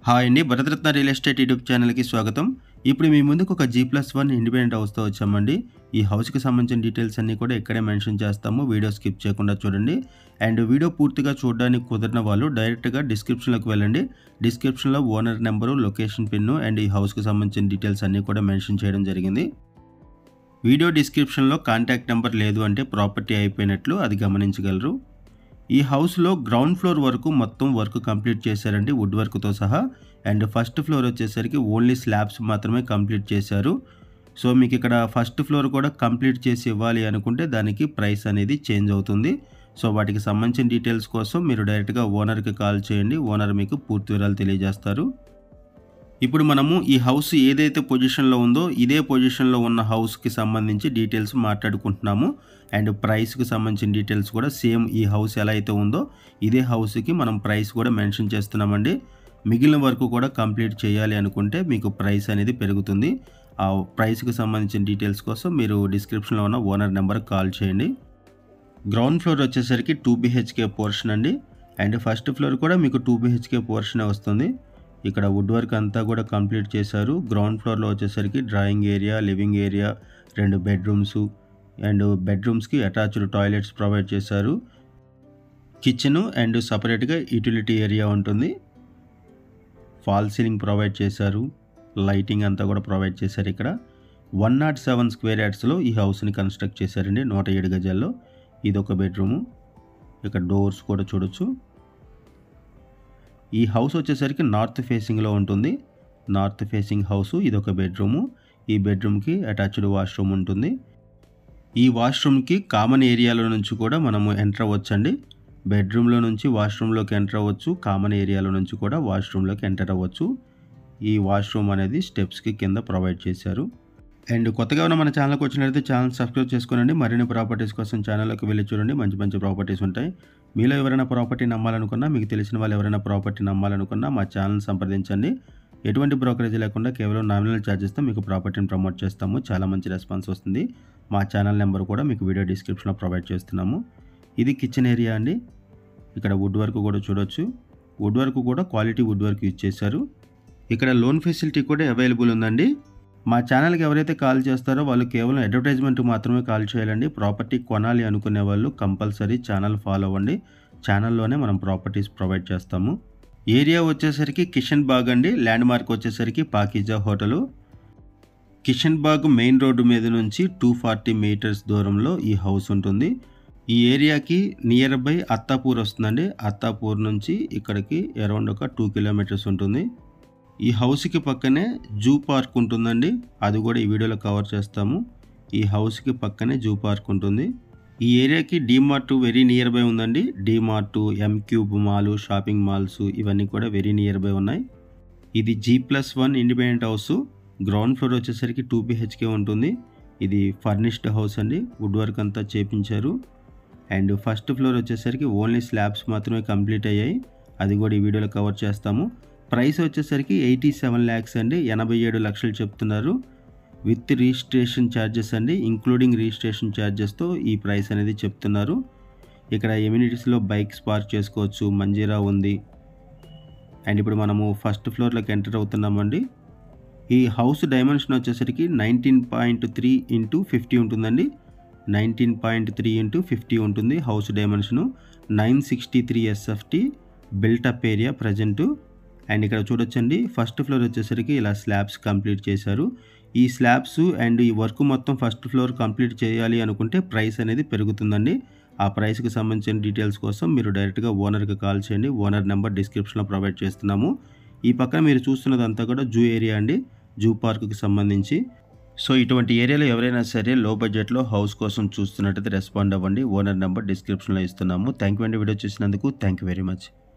hi అండి Bharat Ratna real estate YouTube ఛానల్కి స్వాగతం ఇప్పుడు మీ ముందుకు ఒక జీ ప్లస్ వన్ ఇండిపెండెంట్ హౌస్తో వచ్చామండి ఈ హౌస్కి సంబంధించిన డీటెయిల్స్ అన్నీ కూడా ఇక్కడే మెన్షన్ చేస్తాము వీడియో స్కిప్ చేయకుండా చూడండి అండ్ వీడియో పూర్తిగా చూడడానికి కుదిరిన వాళ్ళు డైరెక్ట్గా డిస్క్రిప్షన్లోకి వెళ్ళండి డిస్క్రిప్షన్లో owner number location pin and ఈ హౌస్కి సంబంధించిన డీటెయిల్స్ అన్నీ కూడా మెన్షన్ చేయడం జరిగింది వీడియో డిస్క్రిప్షన్లో కాంటాక్ట్ నెంబర్ లేదు అంటే ప్రాపర్టీ అయిపోయినట్లు అది గమనించగలరు ఈ హౌస్లో గ్రౌండ్ ఫ్లోర్ వరకు మొత్తం వర్క్ కంప్లీట్ చేశారండి వుడ్ వర్క్తో సహా అండ్ ఫస్ట్ ఫ్లోర్ వచ్చేసరికి ఓన్లీ స్లాబ్స్ మాత్రమే కంప్లీట్ చేశారు సో మీకు ఇక్కడ ఫస్ట్ ఫ్లోర్ కూడా కంప్లీట్ చేసి ఇవ్వాలి అనుకుంటే దానికి ప్రైస్ అనేది చేంజ్ అవుతుంది సో వాటికి సంబంధించిన డీటెయిల్స్ కోసం మీరు డైరెక్ట్గా ఓనర్కి కాల్ చేయండి ఓనర్ మీకు పూర్తి వివరాలు తెలియజేస్తారు ఇప్పుడు మనము ఈ హౌస్ ఏదైతే పొజిషన్లో ఉందో ఇదే పొజిషన్లో ఉన్న హౌస్కి సంబంధించి డీటెయిల్స్ మాట్లాడుకుంటున్నాము అండ్ ప్రైస్కి సంబంధించిన డీటెయిల్స్ కూడా సేమ్ ఈ హౌస్ ఎలా అయితే ఉందో ఇదే హౌస్కి మనం ప్రైస్ కూడా మెన్షన్ చేస్తున్నామండి మిగిలిన వరకు కూడా కంప్లీట్ చేయాలి అనుకుంటే మీకు ప్రైస్ అనేది పెరుగుతుంది ఆ ప్రైస్కి సంబంధించిన డీటెయిల్స్ కోసం మీరు డిస్క్రిప్షన్లో ఉన్న ఓనర్ నెంబర్కి కాల్ చేయండి గ్రౌండ్ ఫ్లోర్ వచ్చేసరికి టూ బిహెచ్కే పోర్షన్ అండి అండ్ ఫస్ట్ ఫ్లోర్ కూడా మీకు టూ బిహెచ్కే పోర్షనే వస్తుంది ఇక్కడ వుడ్ వర్క్ అంతా కూడా కంప్లీట్ చేశారు గ్రౌండ్ ఫ్లోర్లో వచ్చేసరికి డ్రాయింగ్ ఏరియా లివింగ్ ఏరియా రెండు బెడ్రూమ్స్ అండ్ బెడ్రూమ్స్కి అటాచ్డ్ టాయిలెట్స్ ప్రొవైడ్ చేశారు కిచెన్ అండ్ సపరేట్గా యూటిలిటీ ఏరియా ఉంటుంది ఫాల్ సీలింగ్ ప్రొవైడ్ చేశారు లైటింగ్ అంతా కూడా ప్రొవైడ్ చేశారు ఇక్కడ వన్ నాట్ సెవెన్ స్క్వేర్ యార్డ్స్లో ఈ హౌస్ని కన్స్ట్రక్ట్ చేశారండి నూట ఏడు గజాల్లో ఇది ఒక బెడ్రూము ఇక్కడ డోర్స్ కూడా చూడొచ్చు ఈ హౌస్ వచ్చేసరికి నార్త్ ఫేసింగ్లో ఉంటుంది నార్త్ ఫేసింగ్ హౌస్ ఇది ఒక బెడ్రూము ఈ బెడ్రూమ్కి అటాచ్డ్ వాష్రూమ్ ఉంటుంది ఈ వాష్రూమ్కి కామన్ ఏరియాలో నుంచి కూడా మనము ఎంటర్ అవ్వచ్చండి బెడ్రూమ్లో నుంచి వాష్రూమ్లోకి ఎంటర్ అవ్వచ్చు కామన్ ఏరియాలో నుంచి కూడా వాష్రూమ్లోకి ఎంటర్ అవ్వచ్చు ఈ వాష్రూమ్ అనేది స్టెప్స్కి కింద ప్రొవైడ్ చేశారు అండ్ కొత్తగా ఉన్న మన ఛానల్కి వచ్చినట్లయితే ఛానల్ సబ్స్క్రైబ్ చేసుకోనండి మరిన్ని ప్రాపర్టీస్ కోసం ఛానల్లోకి వెళ్ళి చూడండి మంచి మంచి ప్రాపర్టీస్ ఉంటాయి మీలో ఎవరైనా ప్రాపర్టీ నమ్మాలనుకున్నా మీకు తెలిసిన వాళ్ళు ఎవరైనా ప్రాపర్టీ నమ్మాలనుకున్నా మా ఛానల్ సంప్రదించండి ఎటువంటి బ్రోకరేజ్ లేకుండా కేవలం నామినల్ ఛార్జెస్తో మీకు ప్రాపర్టీని ప్రమోట్ చేస్తాము చాలా మంచి రెస్పాన్స్ వస్తుంది మా ఛానల్ నెంబర్ కూడా మీకు వీడియో డిస్క్రిప్షన్లో ప్రొవైడ్ చేస్తున్నాము ఇది కిచెన్ ఏరియా అండి ఇక్కడ వుడ్ వర్క్ కూడా చూడొచ్చు వుడ్ వర్క్ కూడా క్వాలిటీ వుడ్ వర్క్ యూజ్ చేశారు ఇక్కడ లోన్ ఫెసిలిటీ కూడా అవైలబుల్ ఉందండి మా ఛానల్కి ఎవరైతే కాల్ చేస్తారో వాళ్ళు కేవలం అడ్వర్టైజ్మెంట్ మాత్రమే కాల్ చేయాలండి ప్రాపర్టీ కొనాలి అనుకునే వాళ్ళు కంపల్సరీ ఛానల్ ఫాలో అవ్వండి ఛానల్లోనే మనం ప్రాపర్టీస్ ప్రొవైడ్ చేస్తాము ఏరియా వచ్చేసరికి కిషన్ బాగ్ అండి ల్యాండ్ మార్క్ వచ్చేసరికి Pakeeza hotel Kishan Bagh main road మీద నుంచి టూ ఫార్టీ మీటర్స్ దూరంలో ఈ హౌస్ ఉంటుంది ఈ ఏరియాకి నియర్ బై అత్తాపూర్ వస్తుందండి అత్తాపూర్ నుంచి ఇక్కడికి అరౌండ్ ఒక టూ కిలోమీటర్స్ ఉంటుంది ఈ హౌస్కి పక్కనే జూ పార్క్ ఉంటుందండి అది కూడా ఈ వీడియోలో కవర్ చేస్తాము ఈ హౌస్కి పక్కనే జూ పార్క్ ఉంటుంది ఈ ఏరియాకి డీమార్ట్ వెరీ నియర్ బై ఉందండి DMart M cube mall shopping malls ఇవన్నీ కూడా వెరీ నియర్ బై ఉన్నాయి ఇది G plus one independent house ground floor వచ్చేసరికి టూ బిహెచ్కే ఉంటుంది ఇది ఫర్నిష్డ్ హౌస్ అండి వుడ్ వర్క్ అంతా చేపించారు అండ్ ఫస్ట్ ఫ్లోర్ వచ్చేసరికి ఓన్లీ స్లాబ్స్ మాత్రమే కంప్లీట్ అయ్యాయి అది కూడా ఈ వీడియోలో కవర్ చేస్తాము ప్రైస్ వచ్చేసరికి ఎయిటీ సెవెన్ ల్యాక్స్ అండి ఎనభై ఏడు లక్షలు చెప్తున్నారు విత్ రిజిస్ట్రేషన్ ఛార్జెస్ అండి ఇంక్లూడింగ్ రిజిస్ట్రేషన్ ఛార్జెస్తో ఈ ప్రైస్ అనేది చెప్తున్నారు ఇక్కడ ఎమ్యూనిటీస్లో బైక్స్ పార్క్ చేసుకోవచ్చు మంజీరా ఉంది అండ్ ఇప్పుడు మనము ఫస్ట్ ఫ్లోర్లోకి ఎంటర్ అవుతున్నామండి ఈ హౌస్ డైమెన్షన్ వచ్చేసరికి nineteen point three into fifty ఉంటుందండి nineteen point three into fifty ఉంటుంది house dimension nine sixty three SFT built up area present and ఇక్కడ చూడొచ్చండి ఫస్ట్ ఫ్లోర్ వచ్చేసరికి ఇలా స్లాబ్స్ కంప్లీట్ చేశారు ఈ స్లాబ్స్ అండ్ ఈ వర్క్ మొత్తం ఫస్ట్ ఫ్లోర్ కంప్లీట్ చేయాలి అనుకుంటే ప్రైస్ అనేది పెరుగుతుందండి ఆ ప్రైస్కి సంబంధించిన డీటెయిల్స్ కోసం మీరు డైరెక్ట్గా ఓనర్కి కాల్ చేయండి ఓనర్ నెంబర్ డిస్క్రిప్షన్లో ప్రొవైడ్ చేస్తున్నాము ఈ పక్కన మీరు చూస్తున్నదంతా కూడా జూ ఏరియా అండి జూ పార్క్కి సంబంధించి సో ఇటువంటి ఏరియాలో ఎవరైనా సరే లో బడ్జెట్లో హౌస్ కోసం చూస్తున్నట్టయితే రెస్పాండ్ అవ్వండి ఓనర్ నెంబర్ డిస్క్రిప్షన్లో ఇస్తున్నాము థ్యాంక్ యూ అండి వీడియో చూసినందుకు థ్యాంక్ యూ వెరీ మచ్